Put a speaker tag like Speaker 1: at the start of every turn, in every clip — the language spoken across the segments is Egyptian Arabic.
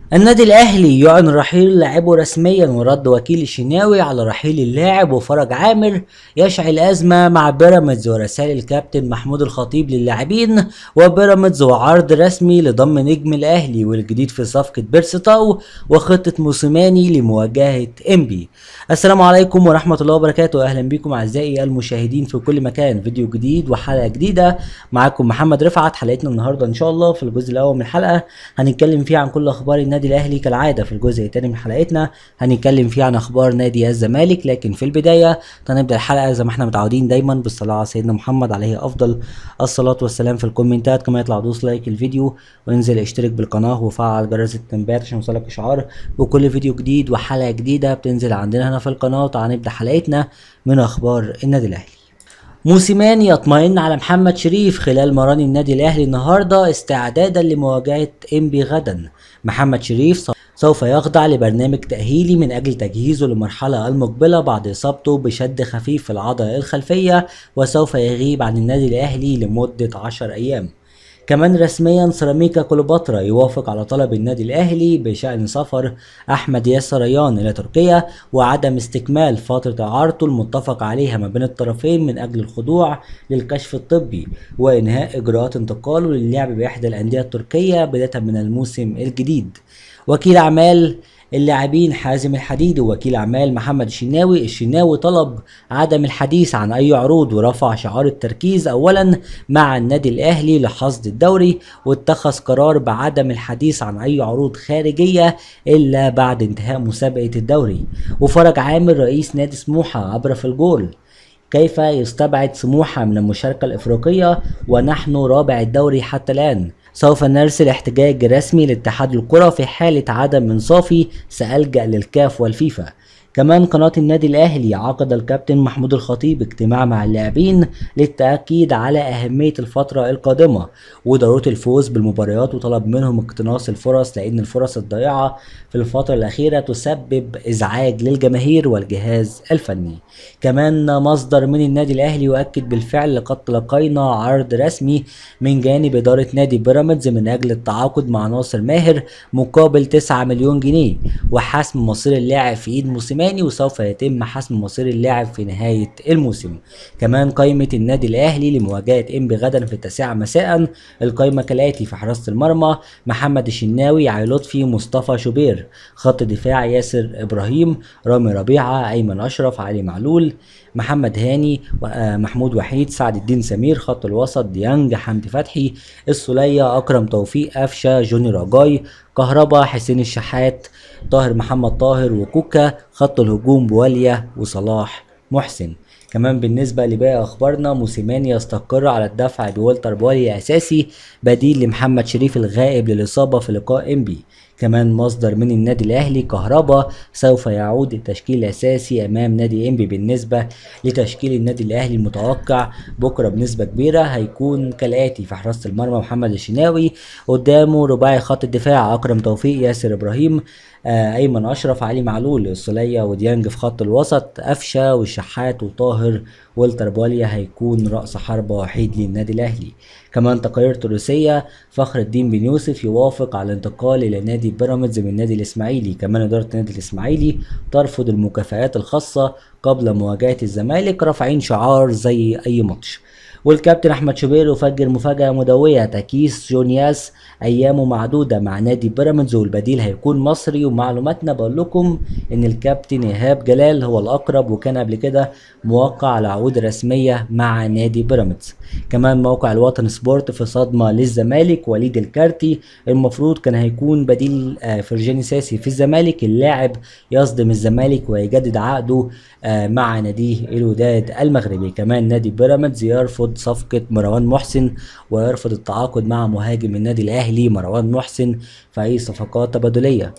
Speaker 1: النادي الاهلي يعلن رحيل لاعبه رسميا ورد وكيل الشناوي على رحيل اللاعب وفرج عامر يشعل ازمه مع بيراميدز ورسائل الكابتن محمود الخطيب للاعبين وبيراميدز وعرض رسمي لضم نجم الاهلي والجديد في صفقه بيرستاو وخطه موسيماني لمواجهه انبي السلام عليكم ورحمه الله وبركاته اهلا بكم اعزائي المشاهدين في كل مكان فيديو جديد وحلقه جديده معاكم محمد رفعت حلقتنا النهارده ان شاء الله في الجزء الاول من الحلقه هنتكلم فيه عن كل اخبار النادي الاهلي كالعاده في الجزء الثاني من حلقتنا هنتكلم فيه عن اخبار نادي الزمالك لكن في البدايه هنبدا الحلقه زي ما احنا متعودين دايما بالصلاه على سيدنا محمد عليه افضل الصلاه والسلام في الكومنتات كما يطلع دوس لايك الفيديو وانزل اشترك بالقناه وفعل جرس التنبيهات عشان يوصلك اشعار بكل فيديو جديد وحلقه جديده بتنزل عندنا هنا في القناه تعال نبدا حلقتنا من اخبار النادي الاهلي موسيماني يطمئن على محمد شريف خلال مران النادي الاهلي النهارده استعدادا لمواجهه انبي غدا محمد شريف سوف يخضع لبرنامج تأهيلي من أجل تجهيزه للمرحلة المقبلة بعد إصابته بشد خفيف في العضلة الخلفية وسوف يغيب عن النادي الأهلي لمدة عشر أيام كمان رسميا سيراميكا كليوباترا يوافق على طلب النادي الاهلي بشان سفر احمد ياسر ريان الى تركيا وعدم استكمال فتره اعارته المتفق عليها ما بين الطرفين من اجل الخضوع للكشف الطبي وانهاء اجراءات انتقاله للعب باحدى الانديه التركيه بدايه من الموسم الجديد وكيل اعمال اللاعبين حازم الحديدي ووكيل اعمال محمد الشناوي الشناوي طلب عدم الحديث عن اي عروض ورفع شعار التركيز اولا مع النادي الاهلي لحصد الدوري واتخذ قرار بعدم الحديث عن اي عروض خارجيه الا بعد انتهاء مسابقه الدوري وفرج عامر رئيس نادي سموحه عبر في الجول كيف يستبعد سموحة من المشاركة الإفريقية ونحن رابع الدوري حتى الآن سوف نرسل احتجاج رسمي لاتحاد الكرة في حالة عدم انصافي سألجأ للكاف والفيفا كمان قناة النادي الأهلي عقد الكابتن محمود الخطيب اجتماع مع اللاعبين للتأكيد على أهمية الفترة القادمة وضرورة الفوز بالمباريات وطلب منهم اقتناص الفرص لأن الفرص الضائعة في الفترة الأخيرة تسبب إزعاج للجماهير والجهاز الفني كمان مصدر من النادي الأهلي يؤكد بالفعل لقد تلقينا عرض رسمي من جانب إدارة نادي بيراميدز من أجل التعاقد مع ناصر ماهر مقابل 9 مليون جنيه وحسم مصير اللاعب في إيد موسيماني وسوف يتم حسم مصير اللاعب في نهاية الموسم كمان قائمة النادي الأهلي لمواجهة إنبي غدا في التاسعة مساء القائمة كالآتي في حراسة المرمى محمد الشناوي علي لطفي مصطفى شوبير خط دفاع ياسر إبراهيم رامي ربيعة أيمن أشرف علي معلول محمد هاني محمود وحيد سعد الدين سمير خط الوسط ديانج حمدي فتحي السولية أكرم توفيق قفشة جوني راجاي كهربا حسين الشحات طاهر محمد طاهر وكوكا خط الهجوم بواليا وصلاح محسن كمان بالنسبة لباقي أخبارنا موسيماني يستقر على الدفع بولتر بوالي أساسي بديل لمحمد شريف الغائب للإصابة في لقاء إنبي كمان مصدر من النادي الاهلي كهربا سوف يعود التشكيل الاساسي امام نادي انبي بالنسبه لتشكيل النادي الاهلي المتوقع بكره بنسبه كبيره هيكون كالاتي في حراسه المرمى محمد الشناوي قدامه رباعي خط الدفاع اكرم توفيق ياسر ابراهيم آه ايمن اشرف علي معلول السوليه وديانج في خط الوسط قفشه والشحات وطاهر والتر بواليا هيكون راس حربه وحيد للنادي الاهلي كمان تقارير تونسيه فخر الدين بن يوسف يوافق على الانتقال الى نادي بيراميدز من النادي الاسماعيلي كمان اداره النادي الاسماعيلي ترفض المكافآت الخاصه قبل مواجهه الزمالك رافعين شعار زي اي ماتش والكابتن احمد شوبير يفجر مفاجاه مدويه تكيس جونياس ايامه معدوده مع نادي بيراميدز والبديل هيكون مصري ومعلوماتنا بقول لكم ان الكابتن ايهاب جلال هو الاقرب وكان قبل كده موقع على عقود رسميه مع نادي بيراميدز كمان موقع الوطن سبورت في صدمه للزمالك وليد الكارتي المفروض كان هيكون بديل فرجاني ساسي في الزمالك اللاعب يصدم الزمالك ويجدد عقده مع ناديه الوداد المغربي كمان نادي بيراميدز يرفض صفقه مروان محسن ويرفض التعاقد مع مهاجم النادي الاهلي مروان محسن في اي صفقات تبادليه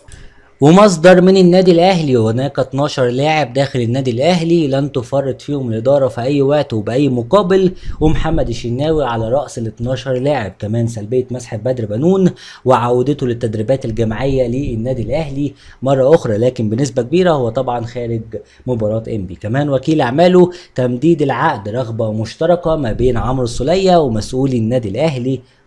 Speaker 1: ومصدر من النادي الاهلي وهناك 12 لاعب داخل النادي الاهلي لن تفرط فيهم الاداره في اي وقت وباي مقابل ومحمد الشناوي على راس ال 12 لاعب كمان سلبيه مسح بدر بنون وعودته للتدريبات الجماعيه للنادي الاهلي مره اخرى لكن بنسبه كبيره هو طبعا خارج مباراه انبي كمان وكيل اعماله تمديد العقد رغبه مشتركه ما بين عمرو السوليه ومسؤولي النادي الاهلي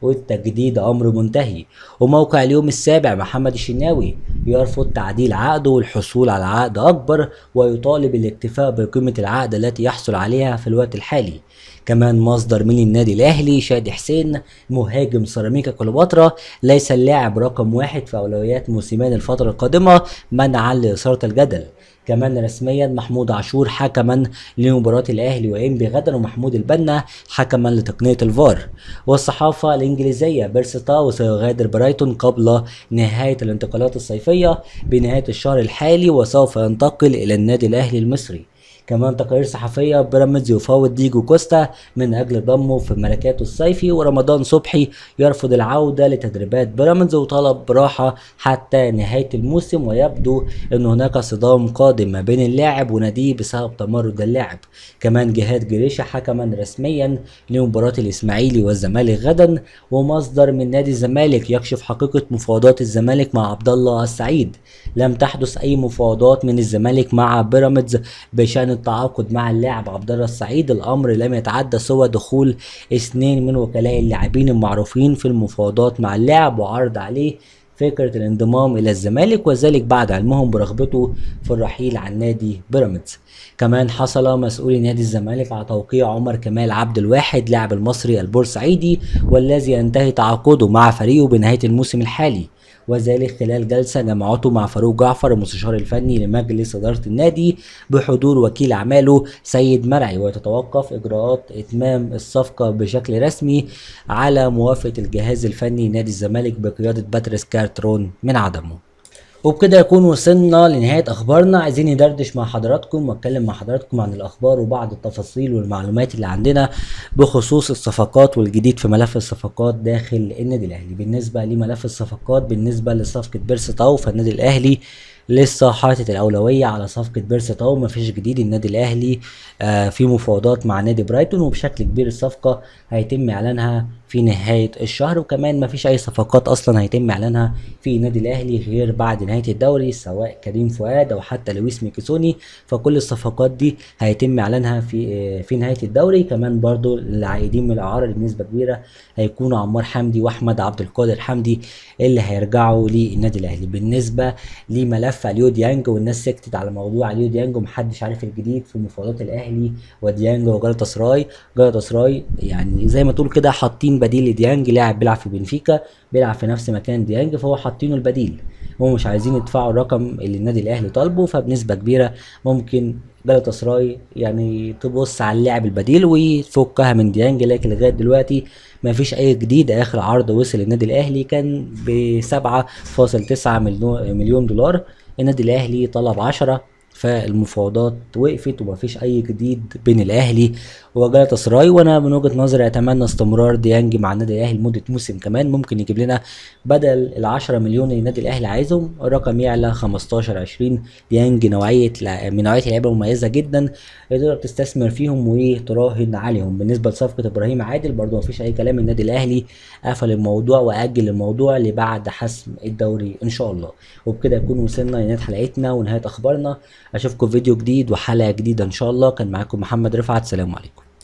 Speaker 1: والتجديد امر منتهي وموقع اليوم السابع محمد الشناوي يرفض تعديل عقده والحصول على عقد اكبر ويطالب الاكتفاء بقيمه العقد التي يحصل عليها في الوقت الحالي كمان مصدر من النادي الاهلي شادي حسين مهاجم سيراميكا كليوباترا ليس اللاعب رقم واحد في اولويات موسيمان الفتره القادمه منعا لاثاره الجدل كمان رسميا محمود عاشور حكما لمباراة الأهلي وإنبي غدا ومحمود البنا حكما لتقنية الفار والصحافة الإنجليزية بيرستاو سيغادر برايتون قبل نهاية الانتقالات الصيفية بنهاية الشهر الحالي وسوف ينتقل إلى النادي الأهلي المصري كمان تقارير صحفية بيراميدز يفاوض ديجو كوستا من أجل ضمه في ملكاته الصيفي ورمضان صبحي يرفض العودة لتدريبات بيراميدز وطلب براحة حتى نهاية الموسم ويبدو أن هناك صدام قادم ما بين اللاعب وناديه بسبب تمرد اللاعب كمان جهاد جريشة حكما رسميا لمباراة الإسماعيلي والزمالك غدا ومصدر من نادي الزمالك يكشف حقيقة مفاوضات الزمالك مع عبد الله السعيد لم تحدث أي مفاوضات من الزمالك مع بيراميدز بشأن التعاقد مع اللاعب عبد الله السعيد الامر لم يتعدى سوى دخول اثنين من وكلاء اللاعبين المعروفين في المفاوضات مع اللاعب وعرض عليه فكرة الانضمام إلى الزمالك وذلك بعد علمهم برغبته في الرحيل عن نادي بيراميدز كمان حصل مسؤولي نادي الزمالك على توقيع عمر كمال عبد الواحد لاعب المصري البورسعيدي والذي ينتهي تعاقده مع فريقه بنهاية الموسم الحالي وذلك خلال جلسة جمعته مع فاروق جعفر المستشار الفني لمجلس إدارة النادي بحضور وكيل أعماله سيد مرعي وتتوقف إجراءات إتمام الصفقة بشكل رسمي على موافقة الجهاز الفني نادي الزمالك بقيادة باتريس كارترون من عدمه وبكده يكون وصلنا لنهاية أخبارنا عايزين ندردش مع حضراتكم واتكلم مع حضراتكم عن الأخبار وبعض التفاصيل والمعلومات اللي عندنا بخصوص الصفقات والجديد في ملف الصفقات داخل النادي الأهلي بالنسبة لملف الصفقات بالنسبة لصفقة بيرسي تاو فالنادي الأهلي لسه حاطط الاولويه على صفقه بيرسي تاو مفيش جديد النادي الاهلي آه في مفاوضات مع نادي برايتون وبشكل كبير الصفقه هيتم اعلانها في نهايه الشهر وكمان مفيش اي صفقات اصلا هيتم اعلانها في النادي الاهلي غير بعد نهايه الدوري سواء كريم فؤاد او حتى لويس ميكيسوني فكل الصفقات دي هيتم اعلانها في آه في نهايه الدوري كمان برضو العائدين من الاعاره بنسبه كبيره هيكونوا عمار حمدي واحمد عبد القادر حمدي اللي هيرجعوا للنادي الاهلي بالنسبه لملف اليو ديانج والناس سكتت على موضوع اليو ديانج ومحدش عارف الجديد في مفاوضات الاهلي وديانج وجالاتا سراي جالاتا سراي يعني زي ما تقول كده حاطين بديل لديانج لاعب بيلعب في بنفيكا بيلعب في نفس مكان ديانج فهو حاطينه البديل هم مش عايزين يدفعوا الرقم اللي النادي الاهلي طالبه فبنسبه كبيره ممكن جالاتا سراي يعني تبص على اللاعب البديل وتفكها من ديانج لكن لغايه دلوقتي ما فيش اي جديد اخر عرض وصل النادي الاهلي كان ب 7.9 مليون دولار النادي الاهلي طلب 10 فالمفاوضات وقفت ومفيش اي جديد بين الاهلي وجالاتا سراي وانا من وجهه نظري اتمنى استمرار ديانج مع النادي الاهلي لمده موسم كمان ممكن يجيب لنا بدل ال 10 مليون اللي النادي الاهلي عايزهم الرقم يعلى 15 20 ديانج نوعيه من نوعيه لعيبه مميزه جدا تقدر تستثمر فيهم وتراهن عليهم بالنسبه لصفقه ابراهيم عادل برضو مفيش اي كلام النادي الاهلي قفل الموضوع واجل الموضوع لبعد حسم الدوري ان شاء الله وبكده يكون وصلنا لنهايه حلقتنا ونهايه اخبارنا اشوفكم فيديو جديد وحلقه جديده ان شاء الله كان معاكم محمد رفعت سلام عليكم